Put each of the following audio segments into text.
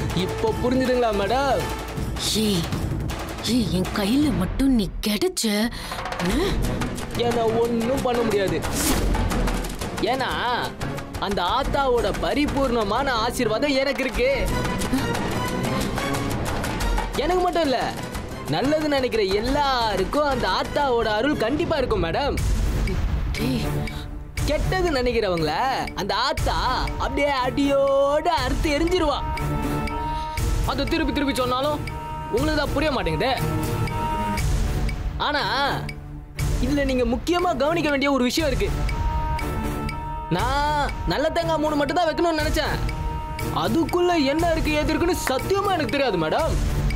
இப்போ புரிஞ்சுதுங்களா மேடம் ஏய் ஏய் என் கையில மட்டும் நீ கிடைச்ச ம், என்னை ஒன்றும் பண்ண முடியாது ஏன்னா அந்த ஆத்தாவோட பரிபூர்ணமான ஆசீர்வாதம் எனக்கு இருக்கு எனக்கு மட்டும் இல்ல நல்லது நினைக்கிற எல்லாருக்கும் அந்த ஆத்தாவோட அருள் கண்டிப்பா இருக்கும் மேடம் டேய் கெட்டது நினைக்கிறவங்கள அந்த ஆத்தா அப்படியே அடியோட அறுத்து எரிஞ்சிருவா அதை திருப்பி திருப்பி சொன்னாலும் உங்களுக்கு தான் புரிய மாட்டேங்குது ஆனா இதுல நீங்க முக்கியமா கவனிக்க வேண்டிய ஒரு விஷயம் இருக்கு நான் நல்ல தேங்காய் மூணு மட்டும் தான் வைக்கணும்னு நினைச்சேன் அதுக்குள்ள என்ன இருக்கு ஏது இருக்குன்னு சத்தியமா எனக்கு தெரியாது மேடம்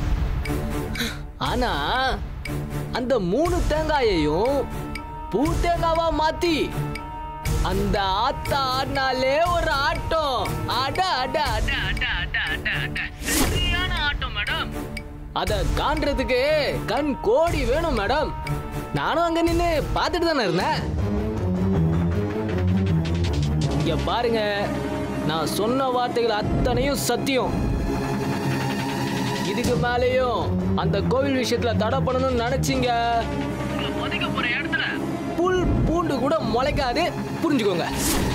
ஆனா அந்த மூணு தேங்காயையும் பூ தேங்காவா மாத்தி அந்த ஆத்தா ஆடினாலே ஒரு ஆட்டம் அட அட அட அட அட அட அட சரியான ஆட்டம் மேடம் அத காண்றதுக்கு கண் கோடி வேணும் மேடம் நானும் அங்க நின்னு பார்த்துட்டு தானே இருந்தேன் இங்க பாருங்க நான் சொன்ன வார்த்தைகள் அத்தனையும் சத்தியம் இதுக்கு மேலேயும் அந்த கோவில் விஷயத்துல தடை பண்ணணும்னு நினைச்சீங்க ஒதுக்க போற இடத்துல புல் பூண்டு கூட முளைக்காது புரிஞ்சுக்கோங்க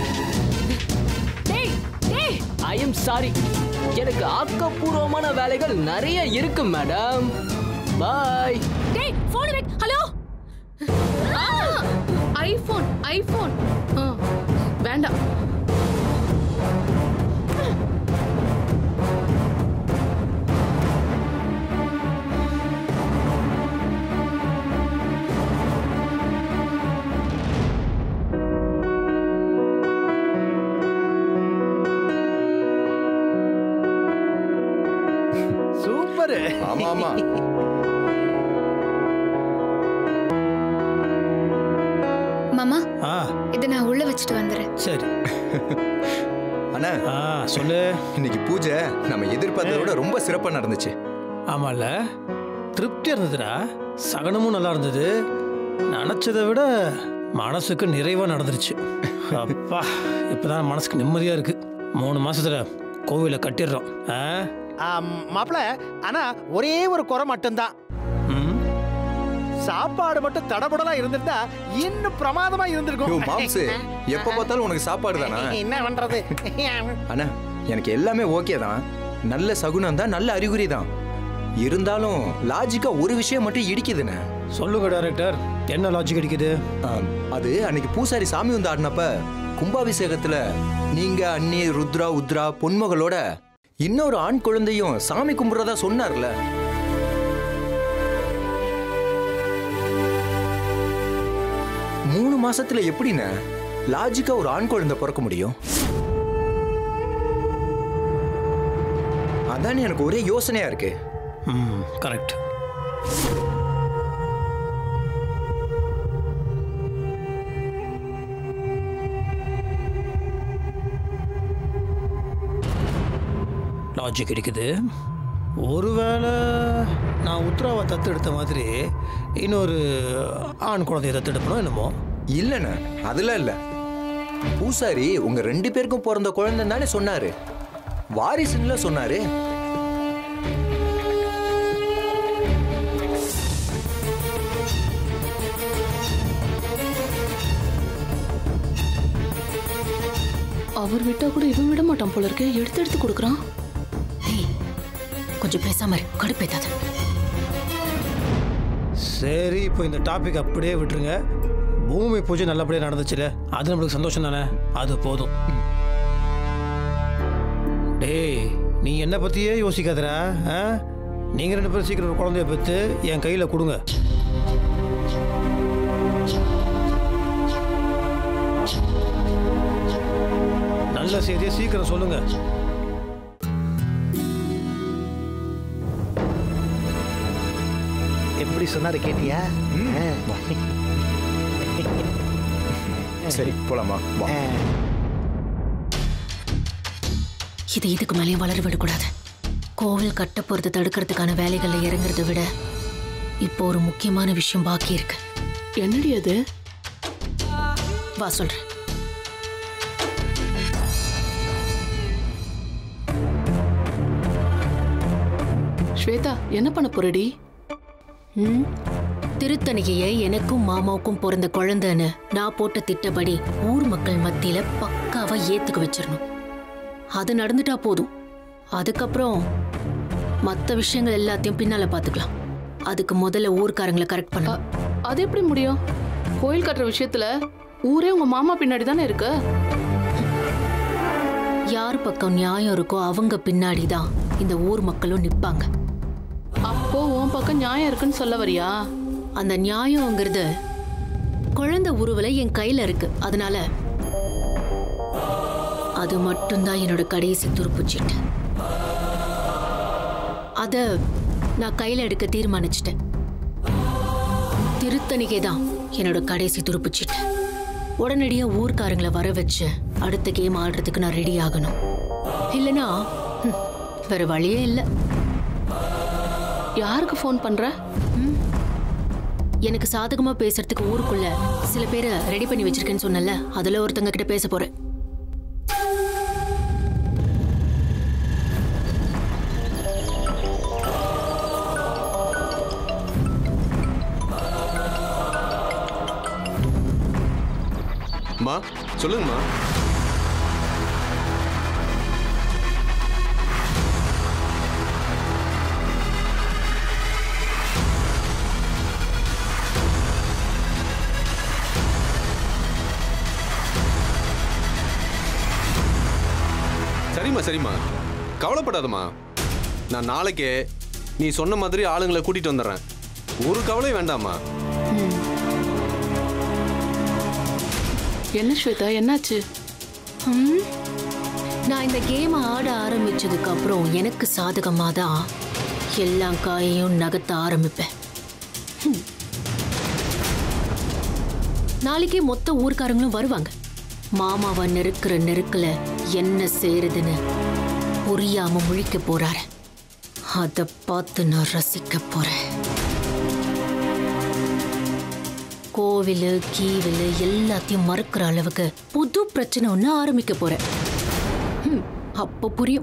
டேய் டேய் ஐ எம் சாரி எனக்கு ஆக்கப்பூர்வமான வேலைகள் நிறைய இருக்கு மேடம் பாய் டேய் போன் வெக் ஹலோ ஐபோன் ஐபோன் வேண்டாம் சூப்பர் ஆமா ஆமா மாமா ஆ இதை நான் உள்ள வச்சுட்டு வந்துடுறேன் சரி அண்ணா ஆ சொல்லு இன்னைக்கு பூஜை நம்ம எதிர்பார்த்ததை விட ரொம்ப சிறப்பா நடந்துச்சு ஆமால திருப்தியாக இருந்ததுடா சகனமும் நல்லா இருந்தது நினச்சதை விட மனசுக்கு நிறைவாக நடந்துருச்சு அப்பா இப்போதான் மனசுக்கு நிம்மதியாக இருக்கு மூணு மாசத்துல கோவிலை கட்டிடுறோம் ஆ மாப்பிள ஆனா ஒரே ஒரு குறை மட்டும்தான் ம் சாப்பாடு மட்டும் தடபுடலா இருந்திருந்தா இன்னும் பிரமாதமா யோ இருந்திருக்கும் மாம்சு எப்ப பார்த்தாலும் உனக்கு சாப்பாடு தானா என்ன பண்றது அண்ணா எனக்கு எல்லாமே ஓகே தான் நல்ல சகுனம் தான் நல்ல அறிகுறி தான் இருந்தாலும் லாஜிக்கா ஒரு விஷயம் மட்டும் இடிக்குதுண்ணே சொல்லுங்க டைரக்டர் என்ன லாஜிக் அடிக்குது ஆம், அது அன்னைக்கு பூசாரி சாமி வந்து ஆடினப்ப கும்பாபிஷேகத்துல நீங்க அண்ணி ருத்ரா உத்ரா பொன்மகளோட இன்னொரு ஆண் குழந்தையும் சாமி கும்பிடுறதா சொன்னார்ல மூணு மாசத்துல எப்படிண்ணே லாஜிக்கா ஒரு ஆண் குழந்தை பிறக்க முடியும் அதான் எனக்கு ஒரே யோசனையா இருக்கு ம் கரெக்ட் லாஜிக் இருக்குது ஒருவேளை நான் உத்ராவை தத்தெடுத்த மாதிரி இன்னொரு ஆண் குழந்தைய தத்தெடுப்பணும் என்னமோ இல்லண்ணே அதெல்லாம் இல்ல பூசாரி உங்க ரெண்டு பேருக்கும் பிறந்த குழந்தை தானே சொன்னாரு வாரிசுன்னு சொன்னாரு அவர் விட்டா கூட இவன் விட மாட்டான் போல இருக்கே எடுத்து எடுத்து கொடுக்குறான் ஏய் கொஞ்சம் பேசாம இரு கடுப்பேத்தாத சரி இப்போ இந்த டாபிக் அப்படியே விட்டுருங்க பூமி பூஜை நல்லபடியாக நடந்துச்சுல அது நம்மளுக்கு சந்தோஷம் தானே அது போதும் டேய் நீ என்னை பற்றியே யோசிக்காதடா ஆ நீங்கள் ரெண்டு பேரும் சீக்கிரம் ஒரு குழந்தைய பெற்று என் கையில் கொடுங்க நல்ல செய்தியை சீக்கிரம் சொல்லுங்க எப்படி சொன்னாரு கேட்டியா சரி போலாமா வா இது இதுக்கு மேலேயும் வளர விடக்கூடாது கோவில் கட்ட போறது தடுக்கிறதுக்கான வேலைகள்ல இறங்குறதை விட இப்போ ஒரு முக்கியமான விஷயம் பாக்கி இருக்கு என்னடி அது வா சொல்றேன் ஸ்வேதா என்ன பண்ண போறடி ம்? திருத்தணிகைய எனக்கும் மாமாவுக்கும் பிறந்த குழந்தைன்னு நான் போட்ட திட்டப்படி ஊர் மக்கள் மத்தியில பக்காவா ஏத்துக்க வச்சிடணும் அது நடந்துட்டா போதும் அதுக்கப்புறம் மற்ற விஷயங்கள் எல்லாத்தையும் பின்னால பாத்துக்கலாம் அதுக்கு முதல்ல ஊர்க்காரங்களை கரெக்ட் பண்ண அ- அது எப்படி முடியும் கோயில் கட்டுற விஷயத்துல ஊரே உங்க மாமா பின்னாடி தானே இருக்கு யார் பக்கம் நியாயம் இருக்கோ அவங்க பின்னாடி தான் இந்த ஊர் மக்களும் நிப்பாங்க அப்போ உன் பக்கம் நியாயம் இருக்குன்னு சொல்ல வரியா அந்த நியாயங்கிறது குழந்தை உருவல என் கையில இருக்கு அதனால அது மட்டும்தான் என்னோட கடைசி துருப்புச்சீட்டு அத நான் கையில எடுக்க தீர்மானிச்சிட்டேன் திருத்தணிகை தான் என்னோட கடைசி துருப்புச்சீட்டு உடனடியா ஊர்க்காரங்களை வர வச்சு அடுத்த கேம் ஆடுறதுக்கு நான் ரெடி ஆகணும் இல்லனா ஹம், வேற வழியே இல்லை யாருக்கு ஃபோன் பண்ற எனக்கு சாதகமா பேசுறதுக்கு ஊருக்குள்ள சில பேரை ரெடி பண்ணி வச்சிருக்கேன்னு சொன்னல அதுல ஒருத்தங்க கிட்ட பேச போறேன் மா சொல்லுங்கம்மா சரிம்மா சரிம்மா கவலைப்படாதம்மா நான் நாளைக்கே நீ சொன்ன மாதிரி ஆளுங்களை கூட்டிட்டு வந்துடுறேன் ஒரு கவலையும் வேண்டாம்மா என்ன ஸ்வேதா என்னாச்சு ஹம்? நான் இந்த கேம் ஆட ஆரம்பிச்சதுக்கு அப்புறம் எனக்கு சாதகமா தான் எல்லா காயையும் நகர்த்த ஆரம்பிப்பேன் ஹம். நாளைக்கே மொத்த ஊர்க்காரங்களும் வருவாங்க மாமாவை நெருக்கிற நெருக்கல என்ன செய்யறதுன்னு புரியாம முழிக்க போறாரு அத பார்த்து நான் ரசிக்க போறேன் கோவிலு கீவிலு எல்லாத்தையும் மறுக்கிற அளவுக்கு புது பிரச்சனை ஒன்று ஆரம்பிக்க போறேன் ஹம், அப்போ புரியும்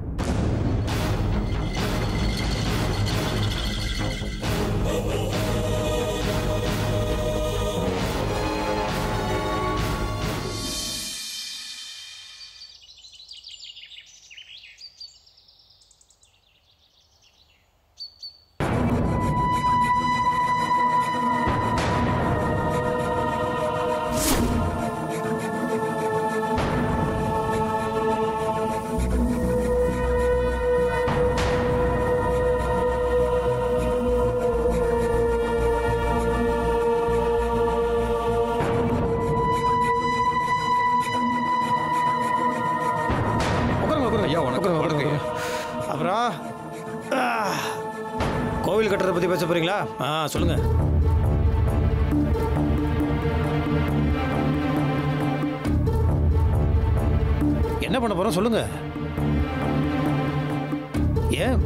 உட்காருங்க உட்காருங்க ஐயா வணக்கம் உட்காருங்க அப்புறம் ஆ, கோவில் கட்டுறதை பற்றி பேச போறீங்களா ஆ சொல்லுங்க என்ன பண்ண போறோம் சொல்லுங்க ஏன்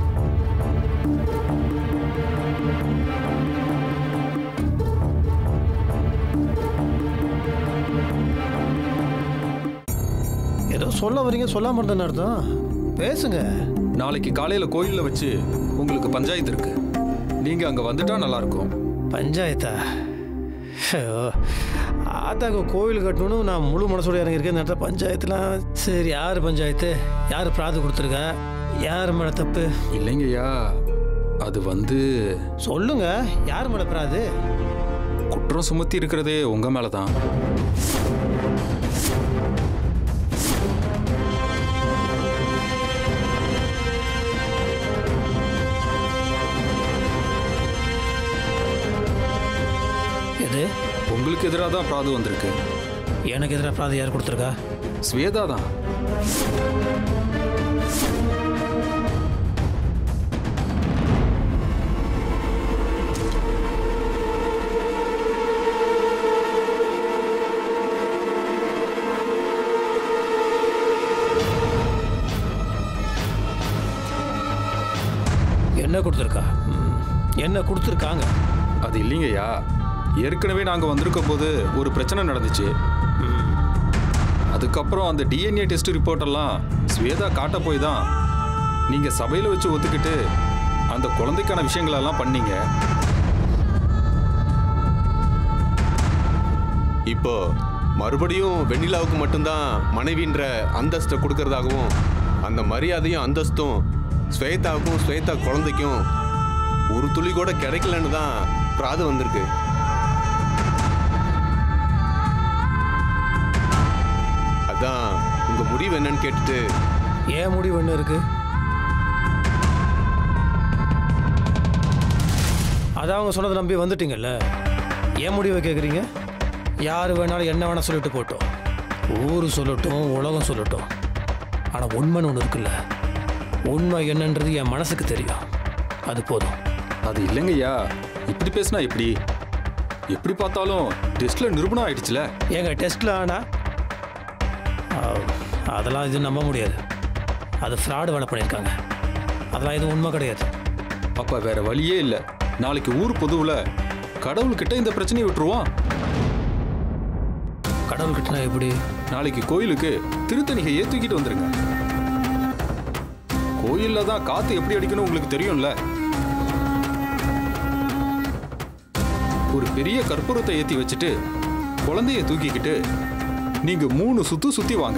ஏதோ சொல்ல வரீங்க சொல்லாம இருந்தேன்னு அர்த்தம் பேசுங்க நாளைக்கு காலையில கோயில்ல வச்சு உங்களுக்கு பஞ்சாயத்து இருக்கு நீங்க அங்க வந்துட்டா நல்லா இருக்கும் பஞ்சாயத்தா ஐயோ, ஆத்தாக்கு கோவில் கட்டணும்னு நான் முழு மனசோட இறங்கியிருக்கேன் இந்த இடத்துல பஞ்சாயத்துலாம் சரி யார் பஞ்சாயத்து யார் பிராது கொடுத்துருக்கா யார் மேலே தப்பு இல்லைங்கய்யா அது வந்து சொல்லுங்க யார் மேலே பிராது குற்றம் சுமத்தி இருக்கிறதே உங்க மேலதான் எது உங்களுக்கு எதிராக தான் பிராது வந்திருக்கு எனக்கு எதிராக பிராது யார் கொடுத்துருக்கா ஸ்வேதா தான் என்ன கொடுத்துருக்கா ம், என்ன கொடுத்துருக்காங்க அது இல்லைங்கய்யா ஏற்கனவே நாங்கள் வந்திருக்கும் போது ஒரு பிரச்சனை நடந்துச்சு அதுக்கப்புறம் அந்த டிஎன்ஏ டெஸ்ட் ரிப்போர்ட் எல்லாம் ஸ்வேதா காட்ட போய் தான் நீங்கள் சபையில் வச்சு ஒத்துக்கிட்டு அந்த குழந்தைக்கான விஷயங்களெல்லாம் பண்ணீங்க இப்போ மறுபடியும் வெண்ணிலாவுக்கு மட்டும்தான் மனைவின்ற அந்தஸ்தை கொடுக்கறதாகவும் அந்த மரியாதையும் அந்தஸ்தும் ஸ்வேதாவுக்கும் ஸ்வேதா குழந்தைக்கும் ஒரு துளி கூட கிடைக்கலன்னு தான் பிராது வந்திருக்கு அதான் உங்க முடிவு என்னன்னு கேட்டுட்டு ஏன் முடிவு என்ன இருக்கு அதான் அவங்க சொன்னதை நம்பி வந்துட்டீங்கல்ல ஏன் முடிவை கேட்குறீங்க யார் வேணாலும் என்ன வேணால் சொல்லிட்டு போட்டோம் ஊர் சொல்லட்டும் உலகம் சொல்லட்டும் ஆனால் உண்மைன்னு ஒன்று இருக்குல்ல உண்மை என்னன்றது என் மனசுக்கு தெரியும் அது போதும் அது இல்லைங்கய்யா இப்படி பேசினா எப்படி எப்படி பார்த்தாலும் டெஸ்ட்ல நிரூபணம் ஆயிடுச்சுல ஏங்க டெஸ்ட்டில் ஆனா ஆ, அதெல்லாம் இது நம்ப முடியாது அது ஃப்ராடு வேலை பண்ணியிருக்காங்க அதெல்லாம் எதுவும் உண்மை கிடையாது அப்ப வேற வழியே இல்லை நாளைக்கு ஊர் பொதுவுல கடவுள்கிட்ட இந்த பிரச்சனையை விட்டுருவான் கடவுள்கிட்ட நான் எப்படி நாளைக்கு கோயிலுக்கு திருத்தணிகையே தூக்கிட்டு வந்துருங்க கோயில்ல தான் காத்து எப்படி அடிக்கணும் உங்களுக்கு தெரியும்ல ஒரு பெரிய கற்பூரத்தை ஏத்தி வச்சுட்டு குழந்தைய தூக்கிக்கிட்டு நீங்க மூணு சுத்து சுத்தி வாங்க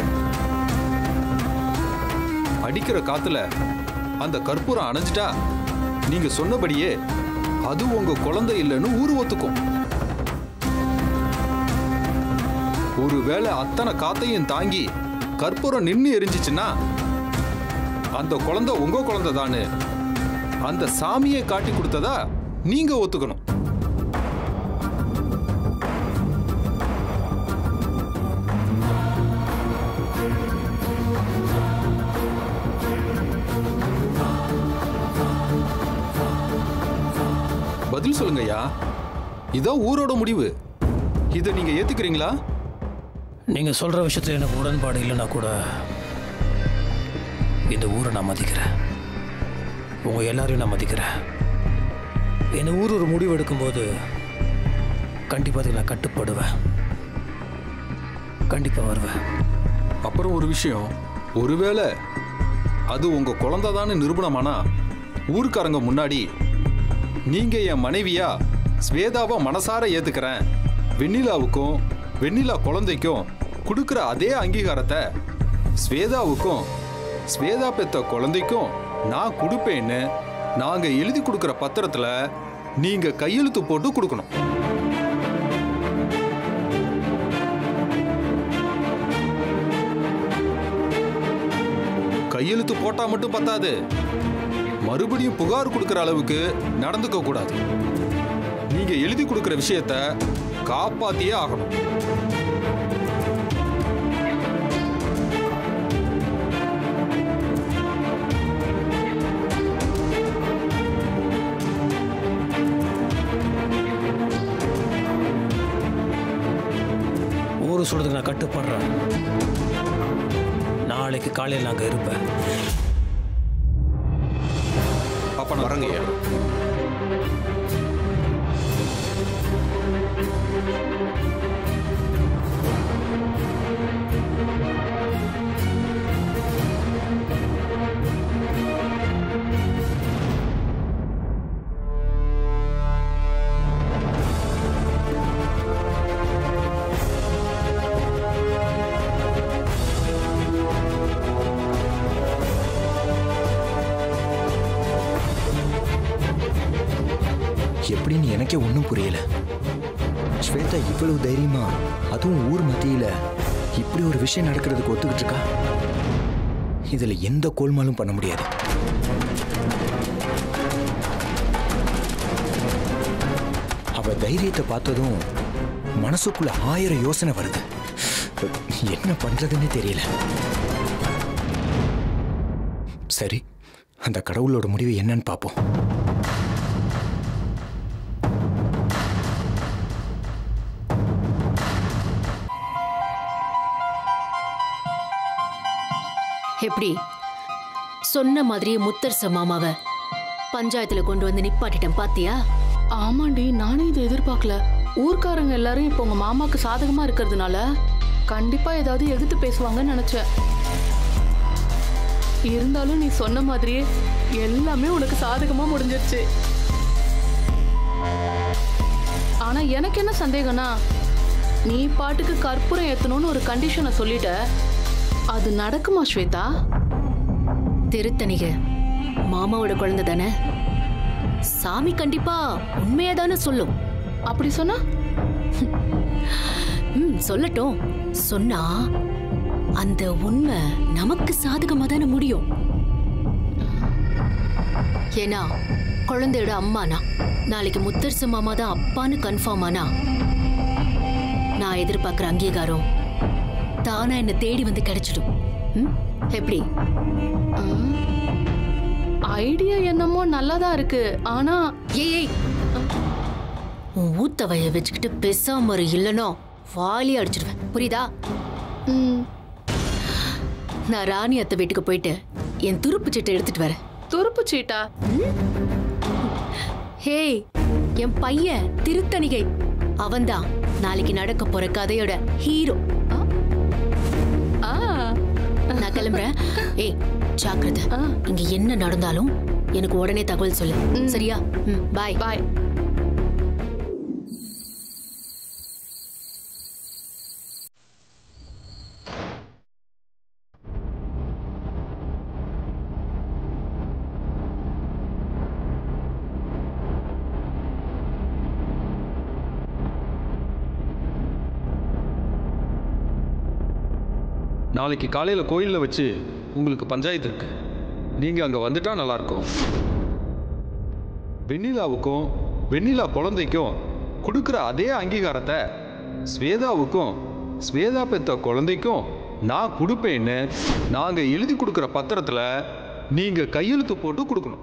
அடிக்கிற காத்துல அந்த கற்பூரம் அணைஞ்சிட்டா நீங்க சொன்னபடியே அது உங்க குழந்தை இல்லைன்னு ஊர் ஒத்துக்கும் ஒருவேளை அத்தனை காத்தையும் தாங்கி கற்பூரம் நின்னு எரிஞ்சிச்சுன்னா அந்த குழந்தை உங்க குழந்தை தானு அந்த சாமியை காட்டி கொடுத்ததா நீங்க ஒத்துக்கணும் பதில் சொல்லுங்கய்யா இதான் ஊரோட முடிவு இதை நீங்க ஏத்துக்கிறீங்களா நீங்கள் சொல்கிற விஷயத்தில் எனக்கு உடன்பாடு இல்லைன்னா கூட இந்த ஊரை நான் மதிக்கிறேன் உங்கள் எல்லாரையும் நான் மதிக்கிறேன் இந்த ஊர் ஒரு முடிவு எடுக்கும்போது கண்டிப்பாக அதுக்கு நான் கட்டுப்படுவேன் கண்டிப்பாக வருவேன் அப்புறம் ஒரு விஷயம் ஒருவேளை அது உங்க குழந்தைதான்னு நிரூபணமானா ஊருக்காரங்க முன்னாடி நீங்க என் மனைவியா ஸ்வேதாவை மனசார ஏத்துக்கிறேன் வெண்ணிலாவுக்கும் வெண்ணிலா குழந்தைக்கும் கொடுக்குற அதே அங்கீகாரத்தை ஸ்வேதாவுக்கும் ஸ்வேதா பெத்த குழந்தைக்கும் நான் கொடுப்பேன்னு நாங்க எழுதி கொடுக்குற பத்திரத்துல நீங்க கையெழுத்து போட்டு கொடுக்கணும் கையெழுத்து போட்டா மட்டும் பத்தாது மறுபடியும் புகார் கொடுக்கிற அளவுக்கு நடந்துக்க கூடாது நீங்க எழுதி கொடுக்கிற விஷயத்த காப்பாத்தியே ஆகணும் ஊர் சொல்றதுக்கு நான் கட்டுப்படுறேன் நாளைக்கு காலையில் நாங்கள் இருப்பேன் அப்ப நான் வரங்கய்யா எப்படின்னு எனக்கே ஒன்றும் புரியல ஸ்வேதா இவ்வளவு தைரியமா அதுவும் ஊர் மத்தியில இப்படி ஒரு விஷயம் நடக்கிறதுக்கு ஒத்துக்கிட்டு இருக்கா இதுல எந்த கோல்மாலும் பண்ண முடியாது அவ தைரியத்தை பார்த்ததும் மனசுக்குள்ள ஆயிரம் யோசனை வருது என்ன பண்றதுன்னு தெரியல சரி அந்த கடவுளோட முடிவு என்னன்னு பார்ப்போம் எப்படி சொன்ன மாதிரியே முத்தரச மாமாவை பஞ்சாயத்துல கொண்டு வந்து நிப்பாட்டிட்டேன் பாத்தியா ஆமாண்டி நானே இதை எதிர்பார்க்கல ஊர்க்காரங்க எல்லாரும் இப்போ உங்க மாமாக்கு சாதகமா இருக்கிறதுனால கண்டிப்பா ஏதாவது எதிர்த்து பேசுவாங்கன்னு நினைச்சேன் இருந்தாலும் நீ சொன்ன மாதிரியே எல்லாமே உனக்கு சாதகமா முடிஞ்சிருச்சு ஆனா எனக்கு என்ன சந்தேகம்னா நீ பாட்டுக்கு கற்பூரம் ஏத்தணும்னு ஒரு கண்டிஷனை சொல்லிட்ட அது நடக்குமா ஸ்வேதா திருத்தணிக மாமாவோட குழந்தை தானே சாமி கண்டிப்பா உண்மையா தானே சொல்லும் அப்படி சொன்னா ம் சொல்லட்டும் சொன்னா அந்த உண்மை நமக்கு சாதகமா தானே முடியும் ஏன்னா குழந்தையோட அம்மானா நாளைக்கு முத்தரசு மாமா தான் அப்பான்னு கன்ஃபார்ம் ஆனா நான் எதிர்பார்க்குற அங்கீகாரம் தானா என்னை தேடி வந்து கிடைச்சிடும் ம்? எப்படி ஐடியா என்னமோ நல்லதா இருக்கு ஆனா ஏய் ஏய் உன் ஊத்தவைய வச்சுக்கிட்டு பேசாம இரு, இல்லனோ வாலி அடிச்சிடுவேன் புரியுதா ம், நான் ராணி அத்தை வீட்டுக்கு போயிட்டு என் துருப்பு சீட்டை எடுத்துட்டு வரேன் துருப்பு சீட்டா ஹேய் என் பையன் திருத்தணிகை அவன்தான் நாளைக்கு நடக்க போற கதையோட ஹீரோ ஆ நான் கிளம்புறேன் ஏய் ஜாக்கிரதை ஆ. இங்க என்ன நடந்தாலும் எனக்கு உடனே தகவல் சொல்லு சரியா ம் பாய் பாய் நாளைக்கு காலையில் கோயிலில் வச்சு உங்களுக்கு பஞ்சாயத்து இருக்கு நீங்கள் அங்கே வந்துட்டா நல்லாயிருக்கும் வெண்ணிலாவுக்கும் வெண்ணிலா குழந்தைக்கும் கொடுக்குற அதே அங்கீகாரத்தை ஸ்வேதாவுக்கும் ஸ்வேதா பெத்த குழந்தைக்கும் நான் கொடுப்பேன்னு நாங்கள் எழுதி கொடுக்குற பத்திரத்தில் நீங்கள் கையெழுத்து போட்டு கொடுக்கணும்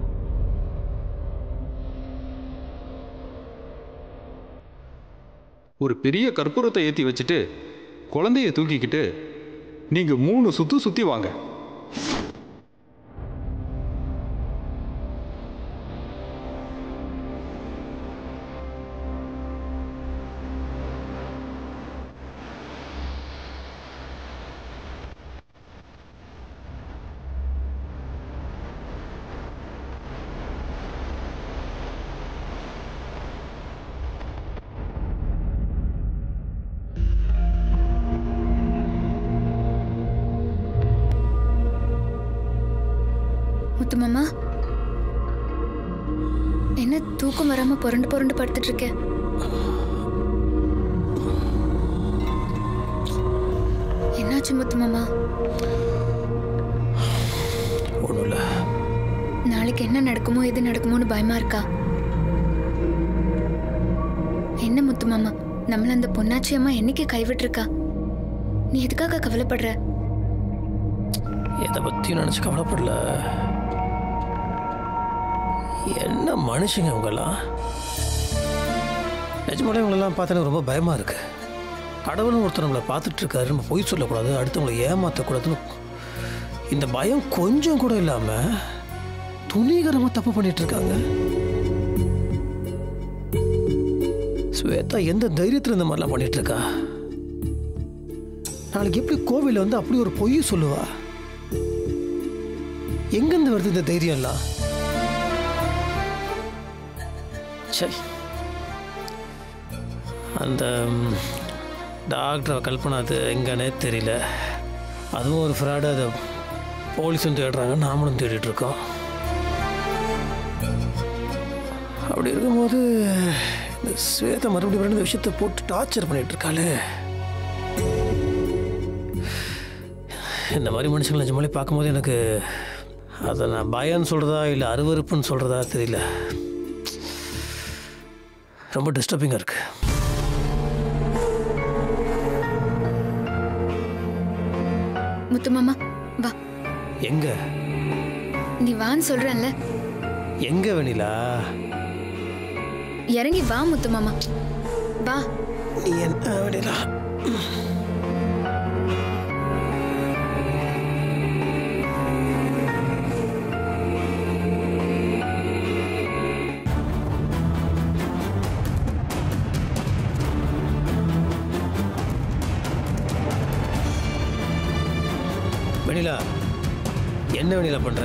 ஒரு பெரிய கற்பூரத்தை ஏற்றி வச்சுட்டு குழந்தைய தூக்கிக்கிட்டு நீங்கள் மூணு சுத்து சுற்றி வாங்க முத்து மாமா என்ன தூக்கம் வராம புரண்டு புரண்டு படுத்துட்டு இருக்க என்னாச்சு முத்து மாமா ஒன்றும் இல்லை நாளைக்கு என்ன நடக்குமோ எது நடக்குமோன்னு பயமா இருக்கா என்ன முத்து மாமா நம்மள அந்த பொன்னாச்சி அம்மா என்னைக்கு கைவிட்டிருக்கா நீ எதுக்காக கவலைப்படுற எதை பற்றியும் நினச்சி கவலைப்படல என்ன மனுஷங்க இவங்கெல்லாம் நிஜமாலே இவங்களெல்லாம் பார்த்தா எனக்கு ரொம்ப பயமாக இருக்கு கடவுளும் ஒருத்தர் நம்மளை பார்த்துட்டு இருக்காரு நம்ம பொய் சொல்லக்கூடாது அடுத்தவங்களை ஏமாற்றக்கூடாதுன்னு இந்த பயம் கொஞ்சம் கூட இல்லாமல் துணிகரமாக தப்பு பண்ணிட்டு இருக்காங்க ஸ்வேதா எந்த தைரியத்தில் இந்த மாதிரிலாம் பண்ணிட்டு இருக்கா நாளைக்கு எப்படி கோவிலில் வந்து அப்படி ஒரு பொய் சொல்லுவா எங்கேருந்து வருது இந்த தைரியம் எல்லாம் சரி அந்த ம், டாக்டரை கல்பனா அது எங்கன்னே தெரியல அதுவும் ஒரு ஃப்ராடு அதை போலீஸும் தேடுறாங்க நாமளும் தேடிட்டு இருக்கோம் அப்படி இருக்கும்போது இந்த ஸ்வேதா மறுபடியும் மறுபடியும் இந்த விஷயத்தை போட்டு டார்ச்சர் பண்ணிட்டு இருக்காளே இந்த மாதிரி மனுஷங்களை நிஜமாலே பார்க்கும்போது எனக்கு அதை நான் பயம்னு சொல்கிறதா இல்லை அருவருப்புன்னு சொல்கிறதா தெரியல ரொம்ப டிஸ்டர்பிங்காக இருக்கு முத்து மாமா வா எங்க நீ வான்னு சொல்றேன்ல எங்க வெண்ணிலா இறங்கி வா முத்து மாமா வா நீ என்ன வெண்ணிலா வெண்ணிலா என்ன வெண்ணிலா பண்ற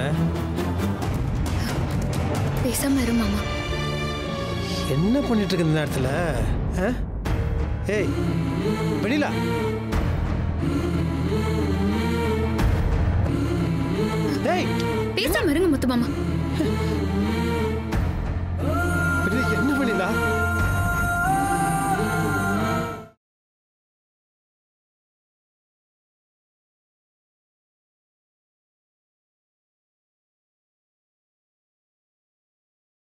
பேசாம இரு மாமா என்ன பண்ணிட்டு இருக்க இந்த நேரத்துல ஆ? ஏய் வெண்ணிலா ஏய் பேசாம இருங்க முத்து மாமா